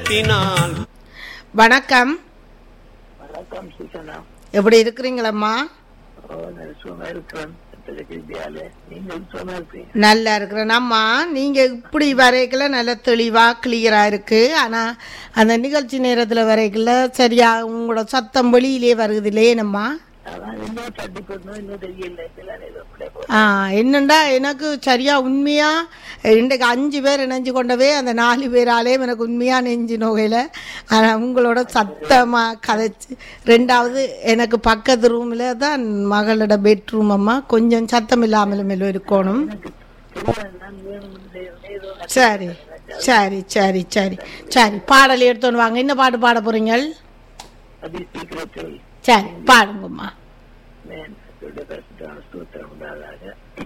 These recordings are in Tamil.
நிறுத்தினான் வணக்கம் வணக்கம் சூசனா எப்படி இருக்கிறீங்களம்மா ஓ நான் சும்மா இருக்கிறேன் வித்யாலய நீங்கள் சும்மா இருக்கீங்க நல்லா இருக்கிறேன் அம்மா நீங்கள் இப்படி வரைக்கல நல்ல தெளிவாக கிளியராக இருக்குது ஆனால் அந்த நிகழ்ச்சி நேரத்தில் வரைக்கல சரியா உங்களோட சத்தம் வெளியிலே வருது இல்லையேனம்மா அதான் இன்னும் தட்டி போடணும் இன்னும் தெரியல இதெல்லாம் ஏதோ பிள்ளை போ ஆ என்னண்டா எனக்கு சரியா உண்மையாக இன்றைக்கு அஞ்சு பேர் இணைஞ்சு கொண்டவே அந்த நாலு பேராலே எனக்கு உண்மையாக நெஞ்சு நோகையில் ஆனால் உங்களோட சத்தமாக கதைச்சு ரெண்டாவது எனக்கு பக்கத்து ரூமில் தான் மகளோட பெட்ரூம் அம்மா கொஞ்சம் சத்தம் இல்லாமலும் மெல்ல இருக்கணும் தெரியாது நான் வேணும் ஏதோ சரி சரி சரி சரி சரி பாடல் எடுத்துன்னு வாங்க என்ன பாட்டு பாட போறீங்க அதி சீக்கிரத்தில் சரி பாடுங்கம்மா மேன் அவருடைய பரிசுத்தான ஸ்தோத்திரம் உண்டாதாக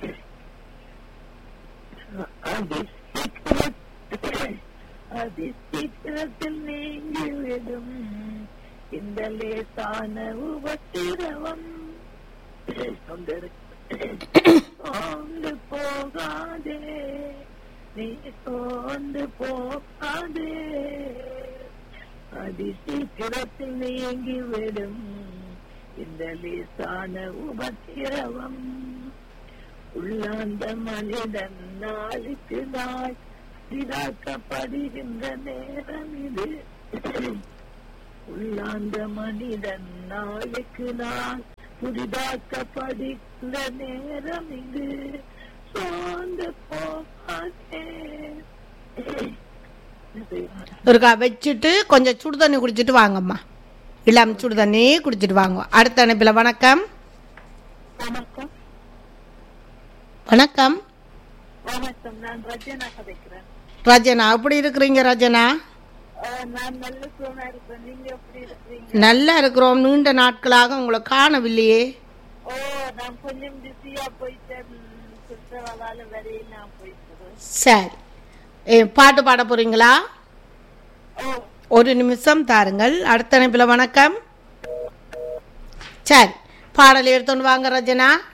அதி சீக்கிரத்தில் அதி சீக்கிரத்தில் நீங்கிவிடும் இந்த லேசான உபத்திரவம் சோர்ந்து போகாதே நீ சோர்ந்து போகாதே அதி சீக்கிரத்தில் நீங்கிவிடும் இந்த லேசான உபத்திரவம் உள்ளாந்த மனிதன் நாளுக்கு நாள் இதாக்கப்படுகின்ற நேரம் இது உள்ளாந்த மனிதன் நாளுக்கு நாள் புதிதாக்கப்படுகின்ற நேரம் இது சோர்ந்து போகாதே ஒருக்கா வச்சுட்டு கொஞ்சம் சுடு தண்ணி குடிச்சிட்டு வாங்கம்மா இளம் சுடு தண்ணி குடிச்சிட்டு வாங்க அடுத்த அனுப்பில் வணக்கம் வணக்கம் வணக்கம் வணக்கம் நான் ரஜனா கதைக்கிறேன் ரஜனா எப்படி இருக்கிறீங்க ரஜனா அஹ் நான் நல்ல சோனா இருக்கேன் நீங்க எப்படி இருக்கிறீங்க நல்லா இருக்கிறோம் நீண்ட நாட்களாக உங்களை காணவில்லையே ஓ நான் கொஞ்சம் பிஸியா போயிட்டேன் சுற்றுலாவால வரையும் நான் போயிட்டேன் சரி ஏ, பாட்டு பாட போறீங்களா ஓ ஒரு நிமிஷம் தாருங்கள் அடுத்த அனுப்பில் வணக்கம் சரி பாடல் எடுத்துன்னு வாங்க ரஜனா